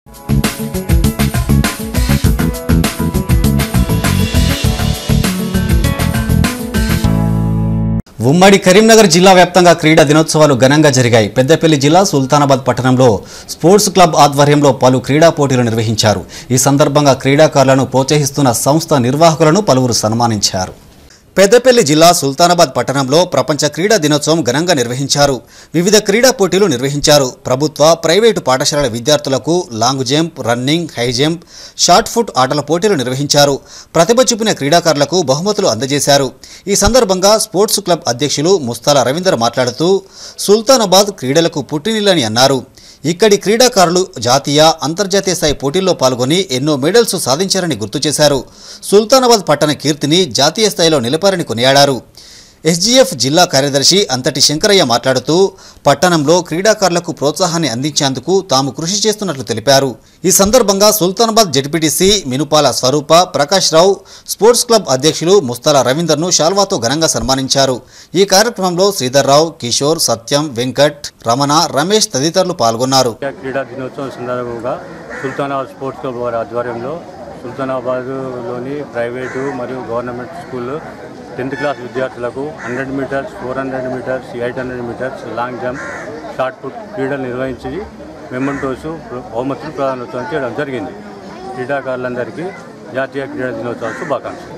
ఉమ్మడి కరీంనగర్ జిల్లా వ్యాప్తంగా క్రీడా దినోత్సవాలు ఘనంగా జరిగాయి పెద్దపల్లి జిల్లా సుల్తానాబాద్ పట్టణంలో స్పోర్ట్స్ క్లబ్ ఆధ్వర్యంలో పలు క్రీడా పోటీలు నిర్వహించారు ఈ సందర్భంగా క్రీడాకారులను ప్రోత్సహిస్తున్న సంస్థ నిర్వాహకులను పలువురు సన్మానించారు పెద్దపల్లి జిల్లా సుల్తానాబాద్ పట్టణంలో ప్రపంచ క్రీడా దినోత్సవం ఘనంగా నిర్వహించారు వివిధ క్రీడా పోటీలు నిర్వహించారు ప్రభుత్వ ప్రైవేటు పాఠశాలల విద్యార్థులకు long jump running high jump shot put ఆటల పోటీలు నిర్వహించారు ప్రతిభ చూపిన క్రీడాకారులకు బహుమతులు అందజేశారు ఈ సందర్భంగా స్పోర్ట్స్ క్లబ్ అధ్యక్షులు ముస్తాల రవీందర్ మాట్లాడుతూ సుల్తానాబాద్ క్రీడలకు పుట్టినిల్లని అన్నారు ఇక్కడి క్రీడాకారులు జాతీయ అంతర్జాతీయ స్థాయి పోటీల్లో పాల్గొని ఎన్నో మెడల్స్ సాధించారని గుర్తు చేశారు సుల్తానాబాద్ పట్టణ కీర్తిని జాతీయ స్థాయిలో నిలపారని కొనియాడారు ఎస్జీఎఫ్ జిల్లా కార్యదర్శి అంతటి శంకరయ్య మాట్లాడుతూ పట్టణంలో క్రీడాకారులకు ప్రోత్సాహాన్ని అందించేందుకు తాము కృషి చేస్తున్నట్లు తెలిపారు ఈ సందర్భంగా Sultanabad ZPTC Minupala Swaroopa Prakash Rao sports club అధ్యక్షులు ముస్తాల రవీందర్ను షాల్వాతో ఘనంగా సన్మానించారు ఈ కార్యక్రమంలో శ్రీధర్రావు కిషోర్ సత్యం వెంకట్ రమణ రమేష్ తదితరులు పాల్గొన్నారు జాతీయ క్రీడా దినోత్సవం సందర్భంగా సుల్తానాబాద్ స్పోర్ట్స్ క్లబ్ వారి ఆధ్వర్యంలో సుల్తానాబాద్లోని ప్రైవేటు మరియు గవర్నమెంట్ స్కూల్ టెన్త్ క్లాస్ విద్యార్థులకు hundred metres four hundred metres eight hundred metres long jump shot put క్రీడలు నిర్వహించి మెమెంటోస్ బహుమతులు ప్రదానోత్సవం చేయడం జరిగింది క్రీడాకారులందరికీ జాతీయ క్రీడా దినోత్సవ శుభాకాంక్షలు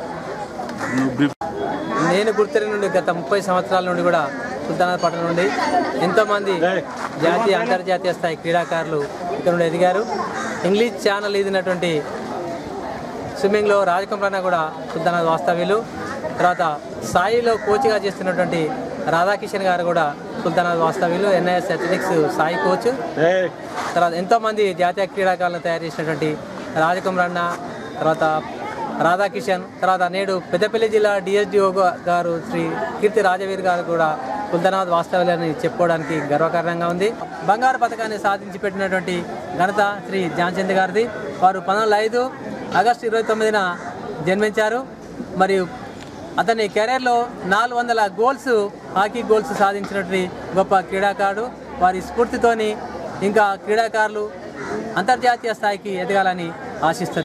నేను గుర్తెరిగి నుండి గత ముప్పై సంవత్సరాల నుండి కూడా సుల్తానాబాద్ పట్టణం నుండి ఎంతోమంది జాతీయ అంతర్జాతీయ స్థాయి క్రీడాకారులు ఇక్కడ నుండి ఎదిగారు ఇంగ్లీష్ ఛానల్ ఇదినటువంటి స్విమ్మింగ్లో రాజకంప్రాణ కూడా సుల్తానాబాద్ వాస్తవ్యులు తర్వాత సాయిలో కోచ్గా చేస్తున్నటువంటి రాధాకిషన్ గారు కూడా సుల్తానాబాద్ వాస్తవ్యులు ఎన్ఐఎస్ అథ్లెటిక్స్ సాయి కోచ్ తర్వాత ఎంతోమంది జాతీయ క్రీడాకారులను తయారు చేసినటువంటి రాజకుమరన్న తర్వాత రాధాకిషన్ తర్వాత నేడు పెద్దపల్లి జిల్లా డిఎస్డిఓ గారు శ్రీ కీర్తి రాజవీర్ గారు కూడా సుల్తానాబాద్ వాస్తవ్యాలని చెప్పుకోవడానికి గర్వకారణంగా ఉంది బంగారు పథకాన్ని సాధించి పెట్టినటువంటి ఘనత శ్రీ జాన్చంద్ గారిది వారు పంతొమ్మిది ఐదు ఆగస్టు ఇరవై తొమ్మిదిన జన్మించారు మరియు అతని కెరీర్లో నాలుగు వందల గోల్స్ హాకీ గోల్స్ సాధించినటువంటి గొప్ప క్రీడాకారుడు వారి స్ఫూర్తితోని ఇంకా క్రీడాకారులు అంతర్జాతీయ స్థాయికి ఎదగాలని ఆశిస్తారు